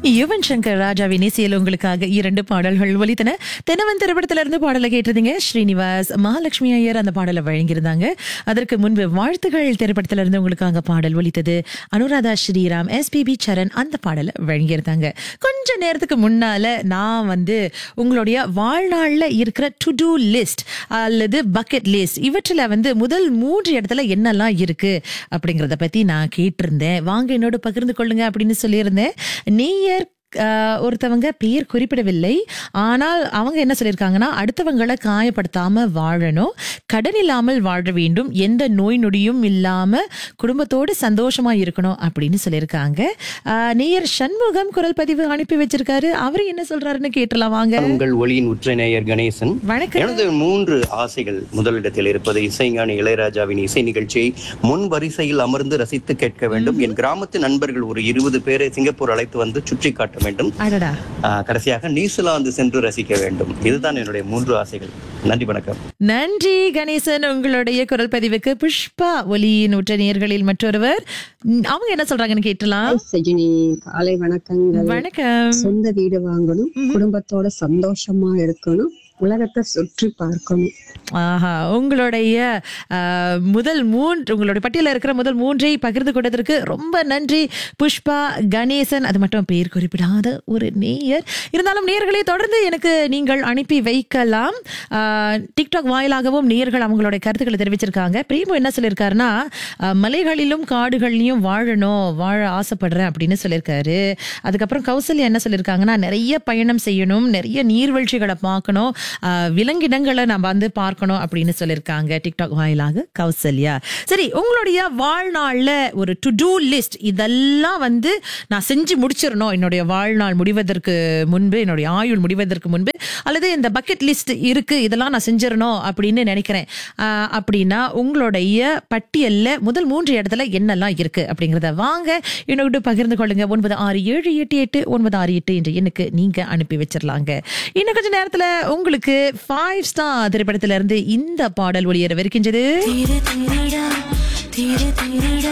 யுவன் சங்கர் ராஜாவின் இசையில் உங்களுக்காக இரண்டு பாடல்கள் ஒலித்தன தெனவன் திரைப்படத்திலிருந்து பாடலை கேட்டிருந்தீங்க ஸ்ரீனிவாஸ் மகாலட்சுமி ஐயர் அந்த பாடலை வழங்கியிருந்தாங்க அதற்கு முன்பு வாழ்த்துகள் திரைப்படத்திலிருந்து உங்களுக்காக பாடல் ஒலித்தது அனுராதா ஸ்ரீராம் எஸ்பிபி சரண் அந்த பாடலை வழங்கியிருந்தாங்க கொஞ்ச நேரத்துக்கு முன்னால நான் வந்து உங்களுடைய வாழ்நாள்ல இருக்கிற டு டூ லிஸ்ட் அல்லது பக்கெட் லிஸ்ட் இவற்றில் வந்து முதல் மூன்று இடத்துல என்னெல்லாம் இருக்கு அப்படிங்கறத பத்தி நான் கேட்டிருந்தேன் வாங்க என்னோட பகிர்ந்து கொள்ளுங்க அப்படின்னு சொல்லியிருந்தேன் நேயர் ஆஹ், ஒருத்தவங்க பெயர் குறிப்பிடவில்லை ஆனால் அவங்க என்ன சொல்லியிருக்காங்கன்னா அடுத்தவங்களை காயப்படுத்தாம வாழணும் கடன் இல்லாமல் வாழ வேண்டும் எந்த நோய் நொடியும் இல்லாம குடும்பத்தோடு சந்தோஷமா இருக்கணும் அப்படின்னு சொல்லியிருக்காங்க ஆஹ், நேயர் சண்முகம் குரல் பதிவு அனுப்பி வச்சிருக்காரு அவரு என்ன சொல்றாருன்னு கேட்டலாம் வாங்க உங்கள் ஒளியின் உற்ற நேயர் கணேசன் வணக்கம் எனது மூன்று ஆசைகள் முதலிடத்தில் இருப்பது இசைஞானி இளையராஜாவின் இசை நிகழ்ச்சியை முன் வரிசையில் அமர்ந்து ரசித்து கேட்க வேண்டும் என் கிராமத்து நண்பர்கள் ஒரு இருபது பேரை சிங்கப்பூர் அழைத்து வந்து சுற்றி காட்ட வேண்டும் அடடா ஆஹ், கடைசியாக நியூசிலாந்து சென்று ரசிக்க வேண்டும் இதுதான் என்னுடைய மூன்று ஆசைகள் நன்றி வணக்கம் நன்றி கணேசன் உங்களுடைய குரல் பதிவுக்கு புஷ்பா ஒலியின் உற்ற நேயர்களில் மற்றொருவர் ம், அவங்க என்ன சொல்றாங்கன்னு கேட்டலாம் சஜினி காலை வணக்கங்கள் வணக்கம் சொந்த வீடு வாங்கணும் குடும்பத்தோட சந்தோஷமா இருக்கணும் உலகத்தை சுற்றி பார்க்கணும் ஆஹா உங்களுடைய ஆஹ், முதல் மூன்று உங்களுடைய பட்டியலில் இருக்கிற முதல் மூன்றை பகிர்ந்து கொண்டதற்கு ரொம்ப நன்றி புஷ்பா கணேசன் அது மட்டும் பெயர் குறிப்பிடாத ஒரு நேயர் இருந்தாலும் நேயர்களை தொடர்ந்து எனக்கு நீங்கள் அனுப்பி வைக்கலாம் ஆஹ், டிக்டாக் வாயிலாகவும் நேயர்கள் அவங்களுடைய கருத்துக்களை தெரிவிச்சிருக்காங்க பிரேமு என்ன சொல்லியிருக்காருன்னா ஆஹ், மலைகளிலும் காடுகள்லையும் வாழணும் வாழ ஆசைப்படுறேன் அப்படின்னு சொல்லியிருக்காரு அதுக்கப்புறம் கௌசல்யா என்ன சொல்லியிருக்காங்கன்னா நிறைய பயணம் செய்யணும் நிறைய நீர்வீழ்ச்சிகளை பார்க்கணும் ஆஹ், விலங்கினங்களை நம்ம வந்து பார்க்கணும் அப்படின்னு சொல்லியிருக்காங்க டிக்டாக் வாயிலாக கௌசல்யா சரி உங்களுடைய வாழ்நாள்ல ஒரு டு டூ லிஸ்ட் இதெல்லாம் வந்து நான் செஞ்சு முடிச்சிடணும் என்னுடைய வாழ்நாள் முடிவதற்கு முன்பு என்னுடைய ஆயுள் முடிவதற்கு முன்பு அல்லது இந்த பக்கெட் லிஸ்ட் இருக்கு இதெல்லாம் நான் செஞ்சிடணும் அப்படின்னு நினைக்கிறேன் ஆஹ், அப்படின்னா உங்களுடைய பட்டியல்ல முதல் மூன்று இடத்துல என்னெல்லாம் இருக்கு அப்படிங்கறத வாங்க என்னோட பகிர்ந்து கொள்ளுங்க ஒன்பது ஆறு ஏழு எட்டு எட்டு ஒன்பது ஆறு எட்டு என்ற எண்ணுக்கு நீங்க அனுப்பி வச்சிடலாங்க இன்னும் கொஞ்ச நேரத்துல உங்களுக்கு ஃபைவ் ஸ்டார் திரைப்படத்துல இருந்து இந்த பாடல் ஒளியரவிருக்கின்றது திரு திருடா திரு திருடா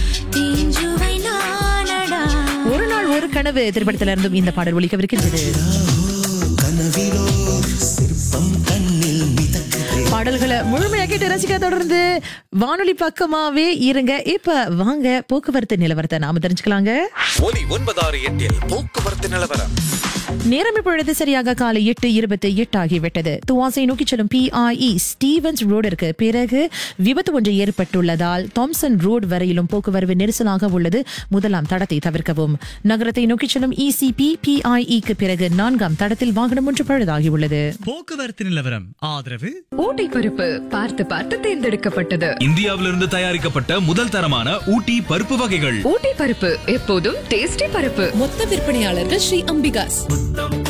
தீஞ்சுவை நானடா ஒரு நாள் ஒரு கனவு திரைப்படத்துல இருந்தும் இந்த பாடல் ஒலிக்கவிருக்கின்றது பாடல்களை முழுமையா கேட்டு ரசிக்க தொடர்ந்து வானொலி பக்கமாவே இருங்க இப்ப வாங்க போக்குவரத்து நிலவரத்தை நாம தெரிஞ்சுக்கலாங்க ஒலி ஒன்பதாறு எட்டில் போக்குவரத்து நிலவரம் நேரம் இப்பொழுது சரியாக காலை எட்டு இருபத்தி எட்டு ஆகிவிட்டது துவாசை நோக்கி செல்லும் பிஐஇ ஸ்டீவன்ஸ் ரோடிற்கு பிறகு விபத்து ஒன்று ஏற்பட்டுள்ளதால் தாம்சன் ரோடு வரையிலும் போக்குவரவு நெரிசலாக உள்ளது முதலாம் தடத்தை தவிர்க்கவும் நகரத்தை நோக்கி செல்லும் இசிபி பிஐஇக்கு பிறகு நான்காம் தடத்தில் வாகனம் ஒன்று பழுதாகியுள்ளது போக்குவரத்து நிலவரம் ஆதரவு ஊட்டி பருப்பு பார்த்து பார்த்து தேர்ந்தெடுக்கப்பட்டது இந்தியாவிலிருந்து தயாரிக்கப்பட்ட முதல் தரமான ஊட்டி பருப்பு வகைகள் ஊட்டி பருப்பு எப்போதும் டேஸ்டி பருப்பு மொத்த விற்பனையாளர்கள் ஸ்ரீ அம்பிகாஸ்